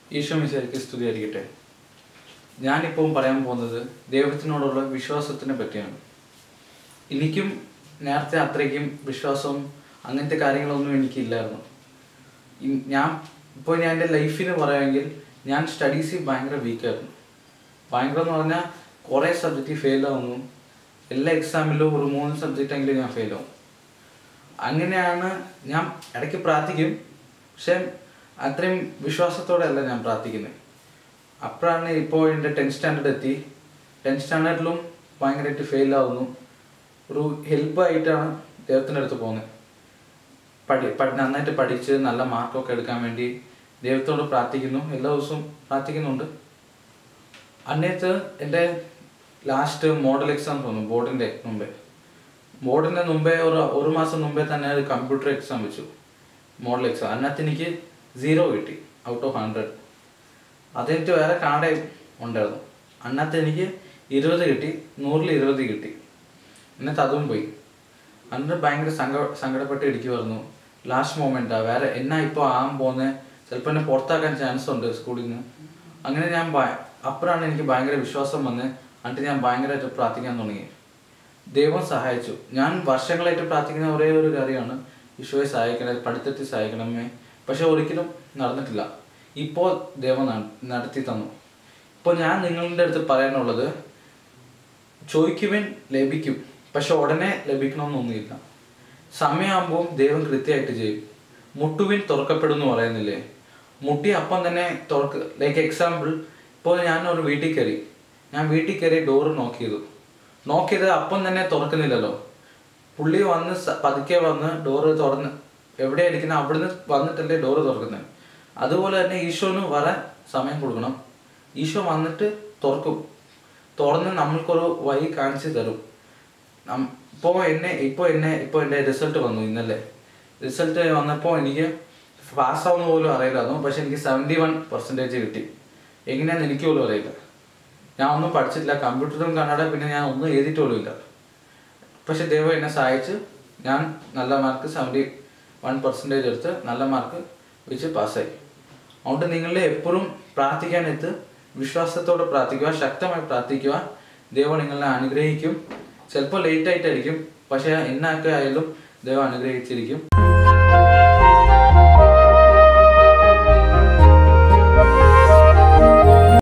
ഈശോ മിശിഹായ്ക്ക് സ്തുതിയായിരിക്കട്ടെ ഞാനിപ്പോൾ പറയാൻ പോകുന്നത് ദൈവത്തിനോടുള്ള വിശ്വാസത്തിനെ പറ്റിയാണ് എനിക്കും നേരത്തെ അത്രയ്ക്കും വിശ്വാസവും അങ്ങനത്തെ കാര്യങ്ങളൊന്നും എനിക്കില്ലായിരുന്നു ഇൻ- ഞാൻ ഇപ്പോൾ ഞാൻ എൻ്റെ ലൈഫിന് പറയുമെങ്കിൽ ഞാൻ സ്റ്റഡീസിൽ ഭയങ്കര വീക്കായിരുന്നു ഭയങ്കര എന്ന് പറഞ്ഞാൽ കുറേ സബ്ജക്റ്റിൽ ഫെയിൽ ആവുന്നു എല്ലാ എക്സാമിലും ഒരു മൂന്ന് സബ്ജക്റ്റെങ്കിലും ഞാൻ ഫെയിൽ ആവും അങ്ങനെയാണ് ഞാൻ ഇടയ്ക്ക് പ്രാർത്ഥിക്കും പക്ഷെ അത്രയും വിശ്വാസത്തോടെ അല്ല ഞാൻ പ്രാർത്ഥിക്കുന്നത് അപ്പോഴാണ് ഇപ്പോൾ എൻ്റെ ടെൻത്ത് സ്റ്റാൻഡേർഡ് എത്തി ടെൻത്ത് സ്റ്റാൻഡേർഡിലും ഭയങ്കരമായിട്ട് ഫെയിൽ ആവുന്നു ഒരു ഹെൽപ്പായിട്ടാണ് ദൈവത്തിൻ്റെ അടുത്ത് പോകുന്നത് പഠി പഠി നന്നായിട്ട് പഠിച്ച് നല്ല മാർക്കൊക്കെ എടുക്കാൻ വേണ്ടി ദൈവത്തോട് പ്രാർത്ഥിക്കുന്നു എല്ലാ ദിവസവും പ്രാർത്ഥിക്കുന്നുണ്ട് അന്നേരത്ത് എൻ്റെ ലാസ്റ്റ് മോഡൽ എക്സാം തോന്നുന്നു ബോർഡിൻ്റെ മുമ്പേ ബോർഡിന് മുമ്പേ ഒരു ഒരു മാസം മുമ്പേ തന്നെ ഒരു കമ്പ്യൂട്ടർ എക്സാം വെച്ചു മോഡൽ എക്സാം അതിനകത്ത് എനിക്ക് സീറോ കിട്ടി ഔട്ട് ഓഫ് ഹൺഡ്രഡ് അതെനിക്ക് വേറെ കാർഡേ ഉണ്ടായിരുന്നു അതിനകത്ത് എനിക്ക് ഇരുപത് കിട്ടി നൂറിൽ ഇരുപത് കിട്ടി എന്നിട്ട് അതും പോയി അന്ന് ഭയങ്കര സങ്ക സങ്കടപ്പെട്ട് ഇരിക്കുമായിരുന്നു ലാസ്റ്റ് മൊമെൻറ്റാ വേറെ എന്നാ ഇപ്പോൾ ആകാൻ പോകുന്നത് ചിലപ്പോൾ എന്നെ പുറത്താക്കാൻ ചാൻസ് ഉണ്ട് സ്കൂളിൽ നിന്ന് അങ്ങനെ ഞാൻ ഭയ- അപ്പോഴാണ് എനിക്ക് ഭയങ്കര വിശ്വാസം വന്ന് എന്നിട്ട് ഞാൻ ഭയങ്കരമായിട്ട് പ്രാർത്ഥിക്കാൻ തുടങ്ങി ദൈവം സഹായിച്ചു ഞാൻ വർഷങ്ങളായിട്ട് പ്രാർത്ഥിക്കുന്ന ഒരേ ഒരു കാര്യമാണ് ഈശോയെ സഹായിക്കണേ പഠിത്തത്തിൽ സഹായിക്കണമേ പക്ഷെ ഒരിക്കലും നടന്നിട്ടില്ല ഇപ്പോൾ ദൈവം ന- നടത്തി തന്നു ഇപ്പോൾ ഞാൻ നിങ്ങളുടെ അടുത്ത് പറയാനുള്ളത് ചോദിക്കുവിൻ ലഭിക്കും പക്ഷെ ഉടനെ ലഭിക്കണമെന്നൊന്നുമില്ല സമയമാകുമ്പോൾ ദൈവം കൃത്യമായിട്ട് ചെയ്യും മുട്ടുവിൻ തുറക്കപ്പെടും എന്ന് പറയുന്നില്ലേ മുട്ടി അപ്പം തന്നെ തുറക്ക് ലൈക്ക് എക്സാമ്പിൾ ഇപ്പോൾ ഞാൻ ഒരു വീട്ടിൽ കയറി ഞാൻ വീട്ടിൽ കയറി ഡോറ് നോക്കിയത് നോക്കിയത് അപ്പം തന്നെ തുറക്കുന്നില്ലല്ലോ പുള്ളി വന്ന് സ- പതുക്കെ വന്ന് ഡോറ് തുറന്ന് എവിടെ ഇരിക്കുന്ന അവിടുന്ന് വന്നിട്ടല്ലേ ഡോറ് തുറക്കുന്നത് അതുപോലെ തന്നെ ഈശോന് വരാൻ സമയം കൊടുക്കണം ഈശോ വന്നിട്ട് തുറക്കും തുറന്ന് നമ്മൾക്കൊരു വഴി കാണിച്ചു തരും നം- ഇപ്പോൾ എന്നെ ഇപ്പോൾ എന്നെ ഇപ്പോൾ എൻ്റെ റിസൾട്ട് വന്നു ഇന്നലെ റിസൾട്ട് വന്നപ്പോൾ എനിക്ക് പാസ്സാവുന്ന പോലും അറിയില്ലായിരുന്നു പക്ഷെ എനിക്ക് സെവൻറ്റി വൺ പെർസെൻറ്റേജ് കിട്ടി എങ്ങനെയാണെന്ന് എനിക്ക് പോലും അറിയില്ല ഞാൻ ഒന്നും പഠിച്ചിട്ടില്ല കമ്പ്യൂട്ടറും കന്നഡ പിന്നെ ഞാൻ ഒന്നും എഴുതിയിട്ട് പോലും ഇല്ല പക്ഷെ ദൈവം എന്നെ സഹായിച്ച് ഞാൻ നല്ല മാർക്ക് സെവൻറ്റി വൺ പെർസെൻറ്റേജ് എടുത്ത് നല്ല മാർക്ക് വെച്ച് പാസ്സായി അതുകൊണ്ട് നിങ്ങൾ എപ്പോഴും പ്രാർത്ഥിക്കാനെത്ത് വിശ്വാസത്തോടെ പ്രാർത്ഥിക്കുക ശക്തമായി പ്രാർത്ഥിക്കുക ദൈവം നിങ്ങളെ അനുഗ്രഹിക്കും ചിലപ്പോൾ ലേറ്റ് ആയിട്ടായിരിക്കും പക്ഷേ എന്നൊക്കെ ആയാലും ദൈവം അനുഗ്രഹിച്ചിരിക്കും